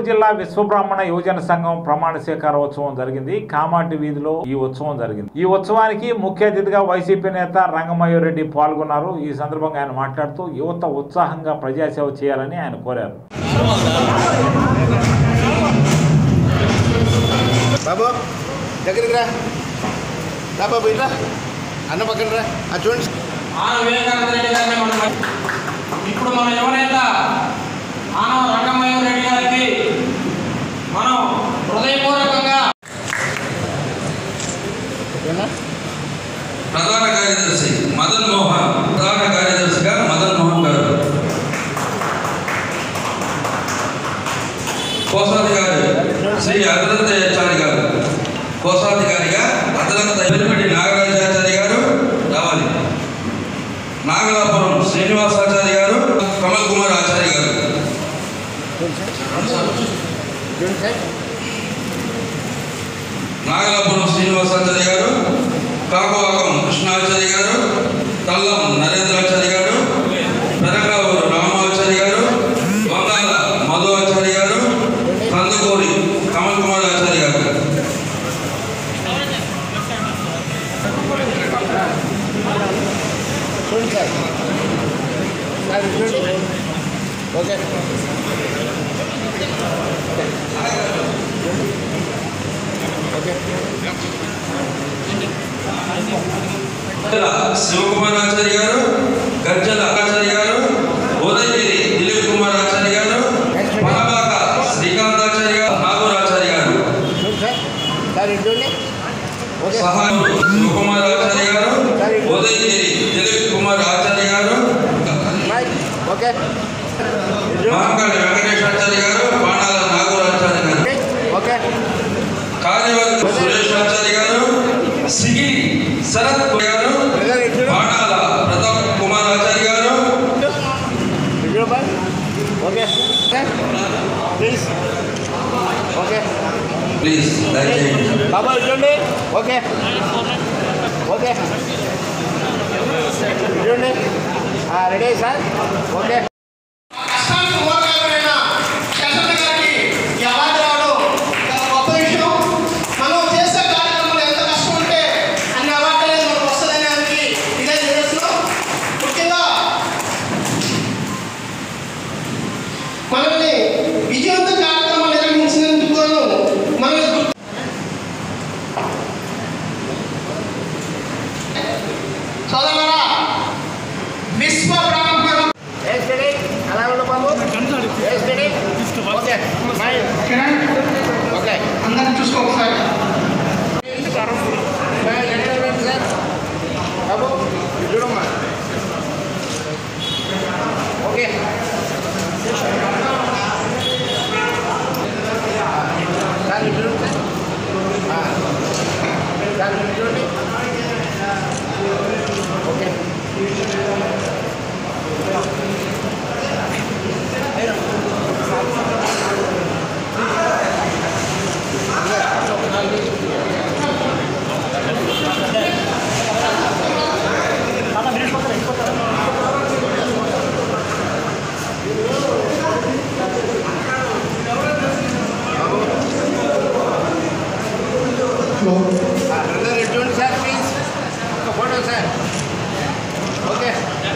నెల్లూరు జిల్లా విశ్వబ్రాహ్మణ యువజన సంఘం ప్రమాణ స్వీకారోత్సవం జరిగింది కామాటి వీధిలో ఈ ఉత్సవం జరిగింది ఈ ఉత్సవానికి ముఖ్య అతిథిగా వైసీపీ నేత రంగమయూరెడ్డి పాల్గొన్నారు ఈ సందర్భంగా ఆయన మాట్లాడుతూ యువత ఉత్సాహంగా ప్రజాసేవ చేయాలని ఆయన కోరారు బాబు దగ్గరికి రా రా బాబు ఇట్లా అన్న పక్కన రా ఆ చూడండి ఆన వివేకానంద రెడ్డి గారిని మనం ఇప్పుడు మన యువనేత ఆన రంగమయ్య రెడ్డి గారికి మనం హృదయపూర్వకంగా ఓకేనా ప్రధాన కార్యదర్శి మదన్ మోహన్ ప్రధాన కార్యదర్శిగా మదన్ మోహన్ గారు కోశాధికారి శ్రీ అదనంతయాచారి గారు కోశాధికారిగా అదనంత వెలుపటి నాగరాజాచారి గారు రావాలి నాగలాపురం శ్రీనివాసాచారి గారు కమల్ కుమార్ ఆచార్య గారు చూడండి సార్ నాగలాపురం శ్రీనివాసాచార్య గారు కాకువాకం కృష్ణాచార్య గారు తల్లం నరేంద్రాచార్య గారు పెరకావూరు రామాచార్య గారు వంగాల మధు ఆచార్య గారు కందుకూరి కమల్ కుమార్ ఆచార్య గారు చూడండి సార్ సార్ ఇటు చూడండి ఓకే ఓకే గజ్జల శివకుమార్ ఆచార్య గారు గజ్జల ఆచార్య గారు ఉదయగిరి దిలీప్ కుమార్ ఆచార్య గారు పనబాక శ్రీకాంత్ ఆచార్య గారు నాగూర్ ఆచార్య గారు చూడండి సార్ సార్ ఇటు చూడండి ఓకే సహాయుడు శివకుమార్ ఆచార్య గారు ఉదయగిరి దిలీప్ కుమార్ ఆచార్య గారు మైక్ ఓకే ఇటు చూడండి. మహాకాళి వెంకటేశాచార్య గారు బాణాల నాగూరాచార్య గారు ఓకే కార్యవర్గ సురేష్ ఆచార్య గారు సిగి శరత్ గారు బ్రదర్ ఇటు చూడు. బాణాల ప్రతాప్ కుమార్ ఆచార్య గారు ఇటు చూడు boy okay please okay please దయచేయండి బాబా ఇటు చూడండి ఓకే ఓకే ఇటు చూడండి రెడీ సార్ ఓకే కష్టానికి ఓర్వలేకపోయిన శశాంత గారికి ఈ అవార్డు రావడం చాలా గొప్ప విషయం. మనం చేసే కార్యక్రమంలో ఎంత కష్టం ఉంటే అన్ని అవార్డు అనేది మనకు వస్తుందనే దానికి ఇదే నిదర్శనం. ముఖ్యంగా మనల్ని విజయవంత కార్యక్రమం నిర్వహించినందుకు గాను మనల్ని గుర్తు- సోదరులారా విశ్వ బ్రాహ్మణ ఏ స్టడీ అలా ఉండు బాబు ఏ steady okay mind Kiran okay అందరిని చూసుకో ఒకసారి మైండ్ రెడీ ఉండండి సార్ బాబు ఇటు చూడమ్మా ఓకే సార్ ఇటు చూడండి సార్ ఆ. సార్ ఇటు చూడండి ఓకే బ్రదర్ ఇటు చూడండి సార్ ప్లీజ్ ఒక ఫోటో సార్ ఓకే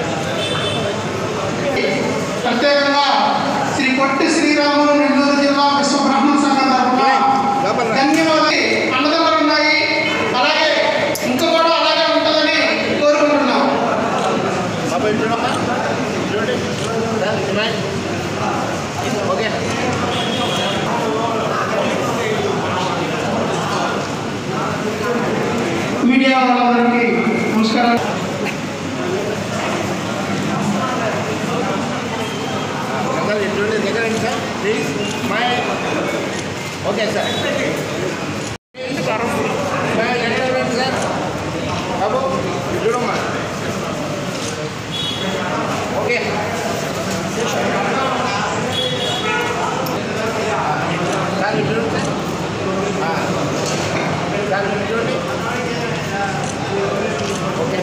ప్రత్యేకంగా శ్రీ పొట్టి శ్రీరాములు నెల్లూరు జిల్లా విశ్వ బ్రాహ్మణ సంఘం తరఫున లోపల రా. ధన్యవాదాలు అన్నదమ్ములు ఉన్నాయి అలాగే ఇంకా కూడా అలాగే ఉంటుందని కోరుకుంటున్నాం బాబా ఇటు చూడమ్మా చూడండి సార్ ఇటు మైండ్ ఓకే మీడియా వాళ్ళందరికీ నమస్కారం సార్ ఇటు చూడండి దగ్గర రండి sir please mind okay sir mind ready ఉండండి సార్ బాబు ఇటు చూడమ్మా ఓకే సార్ ఇటు చూడండి సార్ ఆ. సార్ ఇటు చూడండి ఓకే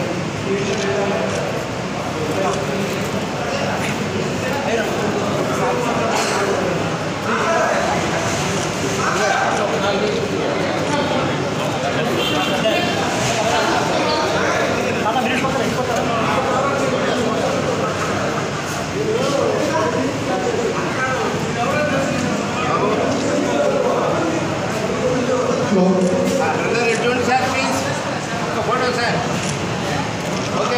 ఫ్లోర్ బ్రదర్ ఇటు చూడండి సార్ ప్లీజ్ ఒక ఫోటో సార్ ఓకే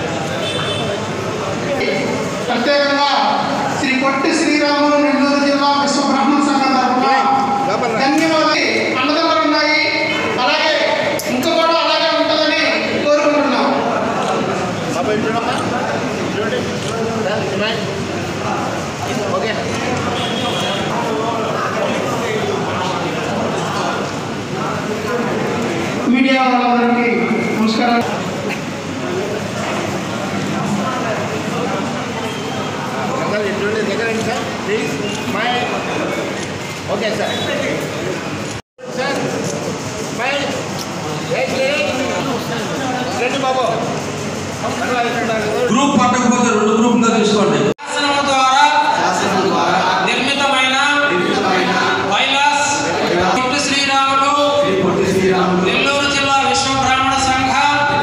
ప్రత్యేకంగా శ్రీ పొట్టి శ్రీరాములు నెల్లూరు జిల్లా విశ్వ బ్రాహ్మణ సంఘం తరఫున లోపల రా. ధన్యవాదాలు అన్నదమ్ములు ఉన్నాయి అలాగే ఇంకా కూడా అలాగే ఉంటుందని కోరుకుంటున్నాం బాబా ఇటు చూడమ్మా చూడండి సార్ ఇటుమా. ఓకే మీడియా వాళ్ళందరికీ నమస్కారం బ్రదర్ ఇటు చూడండి దగ్గర రండి sir please my okay sir sir my రండి బాబు అట్లా ఇక్కడ గ్రూప్ పట్టకపోతే రెండు గ్రూప్ తీసుకోండి శాసనము ద్వారా నిర్మితమైన వైలాస్ పొట్టి శ్రీరాములు నెల్లూరు జిల్లా విశ్వ బ్రాహ్మణ సంఘ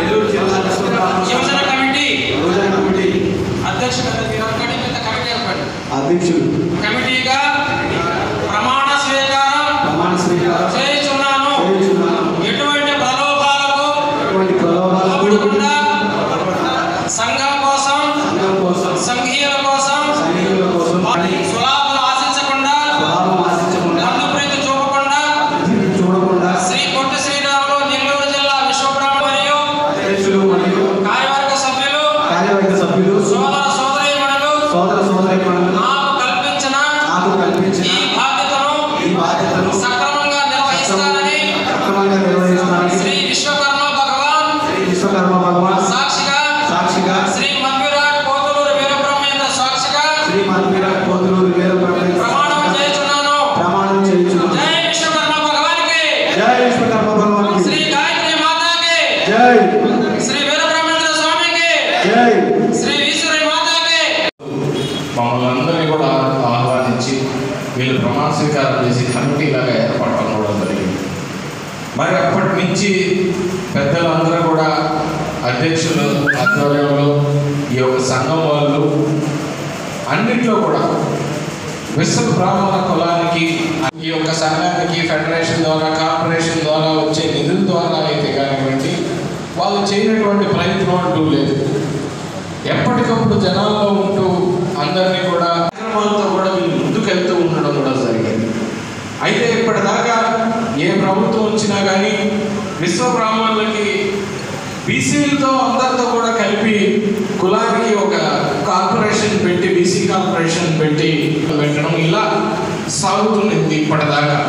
యువజన కమిటీ అధ్యక్షుడు కమిటీ ఏర్పడి అధ్యక్షుడు కమిటీగా ప్రమాణ స్వీకారం ప్రమాణ స్వీకారం చేయుచున్నాను చేయుచున్నాను. ఎటువంటి ప్రలోభాలకు ఎటువంటి ప్రలోభాలకు లోబడకుండా సంఘం కోసం సంఘం కోసం సంఘీయుల కోసం సైనికుల కోసం సులాభాలు ఆశించకుండా లాభం ఆశించకుండా మందు ప్రీతి చూపకుండా అతిథిని చూడకుండా శ్రీ పొట్టి శ్రీరాములు నెల్లూరు జిల్లా విశ్వబ్రహ్మ మరియు అధ్యక్షులు మరియు కార్యవర్గ సభ్యులు కార్యవర్గ సభ్యులు సోదర సోదరీమణులు సోదర సోదరిమణులు నాకు కల్పించిన నాకు కల్పించిన ఈ బాధ్యతను ఈ బాధ్యతను సక్రమంగా నిర్వహిస్తానని సక్రమంగా నిర్వహిస్తానని శ్రీ విశ్వకర్మ భగవాన్ శ్రీ విశ్వకర్మ భగవాన్ సాక్షిగా సాక్షిగా శ్రీ మధ్విరాట్ కోతులూరు వీరబ్రహ్మేంద్ర సాక్షిగా శ్రీ మధువీర కోతులూరు వీర ప్రమాణం చేస్తున్నాను ప్రమాణం చేయించున్నాను జై విశ్వకర్మ భగవానికి జై విశ్వకర్మ భగవాన్ శ్రీ గాయత్రి మాతాకి జై శ్రీ వీరబ్రహ్మేంద్ర స్వామికి జై శ్రీ ఈశ్వరి మాతాకి మమ్మల్ని అందరినీ కూడా ఆహ్వానించి వీళ్ళు ప్రమాణ స్వీకారం చేసి కమిటీలాగా ఏర్పడటం కూడా జరిగింది మరి అప్పటి నుంచి పెద్దలందరూ కూడా అధ్యక్షులు ఆధ్వర్యంలో ఈ యొక్క సంఘం వాళ్ళు అన్నిట్లో కూడా విశ్వ బ్రాహ్మణ కులానికి ఈ యొక్క సంఘానికి ఫెడరేషన్ ద్వారా కార్పొరేషన్ ద్వారా వచ్చే నిధుల ద్వారా అయితే కానివ్వండి వాళ్ళు చేయనటువంటి ప్రయత్నం అంటూ లేదు ఎప్పటికప్పుడు జనాల్లో ఉంటూ అందరినీ కూడా కార్యక్రమాలతో కూడా వీళ్ళు ముందుకెళ్తూ ఉండడం కూడా జరిగింది అయితే ఇప్పటిదాకా ఏ ప్రభుత్వం వచ్చినా కానీ విశ్వ బ్రాహ్మణులకి బీసీలతో అందరితో కూడా కలిపి కులానికి ఒక కార్పొరేషన్ పెట్టి బీసీ కార్పొరేషన్ పెట్టి పెట్టడం ఇలా సాగుతున్నది ఇప్పటిదాకా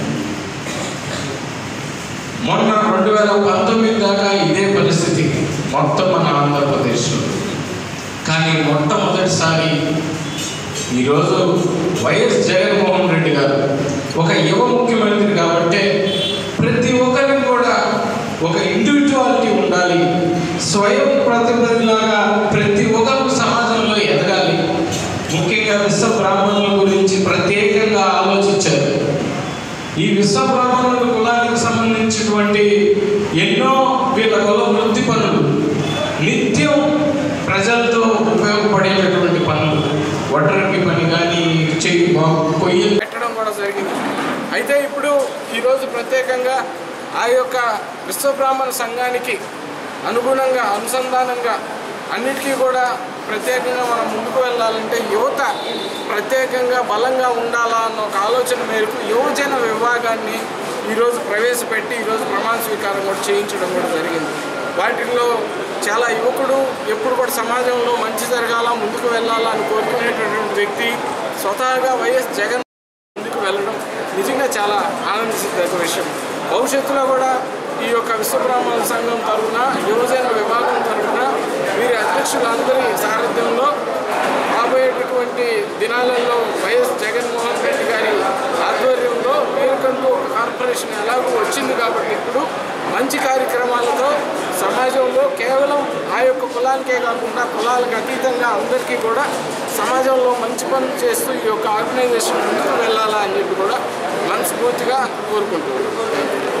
మొన్న రెండు వేల పంతొమ్మిది దాకా ఇదే పరిస్థితి మొత్తం మన ఆంధ్రప్రదేశ్లో కానీ మొట్టమొదటిసారి ఈరోజు వైఎస్ జగన్మోహన్ రెడ్డి గారు ఒక యువ ముఖ్యమంత్రి కాబట్టి ప్రతి ఒక్కరికి కూడా ఒక ఇండివిజువాలిటీ ఉండాలి స్వయం ప్రతిపదిలాగా ప్రతి ఒక్కరు సమాజంలో ఎదగాలి ముఖ్యంగా విశ్వ బ్రాహ్మణుల గురించి ప్రత్యేకంగా ఆలోచించారు ఈ విశ్వ బ్రాహ్మణుల కులానికి సంబంధించినటువంటి ఎన్నో వీళ్ళ కుల వృత్తి పనులు నిత్యం ప్రజలతో ఉపయోగపడేటటువంటి పనులు వడ్రంగి పని కానీ చెయ్యి కొయ్యలు పెట్టడం కూడా జరిగింది అయితే ఇప్పుడు ఈరోజు ప్రత్యేకంగా ఆ యొక్క విశ్వబ్రాహ్మణ సంఘానికి అనుగుణంగా అనుసంధానంగా అన్నిటికీ కూడా ప్రత్యేకంగా మనం ముందుకు వెళ్ళాలంటే యువత ప్రత్యేకంగా బలంగా ఉండాలా అన్న ఒక ఆలోచన మేరకు యువజన విభాగాన్ని ఈరోజు ప్రవేశపెట్టి ఈరోజు ప్రమాణ స్వీకారం కూడా చేయించడం కూడా జరిగింది వాటిల్లో చాలా యువకుడు ఎప్పుడు కూడా సమాజంలో మంచి జరగాల ముందుకు వెళ్ళాలా అని కోరుకునేటటువంటి వ్యక్తి స్వతహాగా వైఎస్ జగన్ ముందుకు వెళ్ళడం నిజంగా చాలా ఆనందించదగ్గ విషయం భవిష్యత్తులో కూడా ఈ యొక్క విశ్వబ్రాహ్మణ సంఘం తరఫున యువజన విభాగం తరఫున వీరి అధ్యక్షులందరి సారథ్యంలో రాబోయేటటువంటి దినాలలో వైఎస్ జగన్మోహన్ రెడ్డి గారి ఆధ్వర్యంలో వీరికంటూ ఒక కార్పొరేషన్ ఎలాగో వచ్చింది కాబట్టి ఇప్పుడు మంచి కార్యక్రమాలతో సమాజంలో కేవలం ఆ యొక్క కులానికే కాకుండా కులాలకు అతీతంగా అందరికీ కూడా సమాజంలో మంచి పనులు చేస్తూ ఈ యొక్క ఆర్గనైజేషన్ ముందుకు వెళ్ళాలా అని చెప్పి కూడా మనస్ఫూర్తిగా కోరుకుంటున్నాను